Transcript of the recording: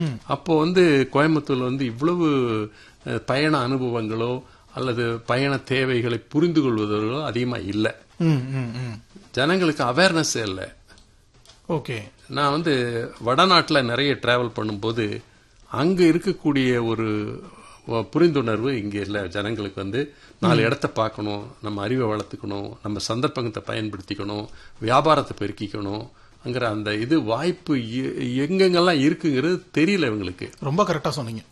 அப்போ வந்து கோயம்புத்தூர்ல வந்து இவ்வளவு அஹ், பயண அனுபவங்களோ அல்லது பயண தேவைகளை புரிந்து கொள்வதோ அதிகமா இல்லை ம் ம் ம் ஜனங்களுக்கு அவேர்னஸ் இல்லை ஓகே நான் வந்து வடநாட்டில் நிறைய டிராவல் பண்ணும்போது அங்கே இருக்கக்கூடிய ஒரு வ- புரிந்துணர்வு இங்கே இல்லை ஜனங்களுக்கு வந்து நாலு இடத்த பார்க்கணும் நம்ம அறிவை வளர்த்துக்கணும் நம்ம சந்தர்ப்பத்தை பயன்படுத்திக்கணும் வியாபாரத்தை பெருக்கிக்கணும் அங்கிற அந்த இது வாய்ப்பு எ- எங்கெங்கெல்லாம் இருக்குங்கிறது தெரியல இவங்களுக்கு ரொம்ப கரெக்டா சொன்னீங்க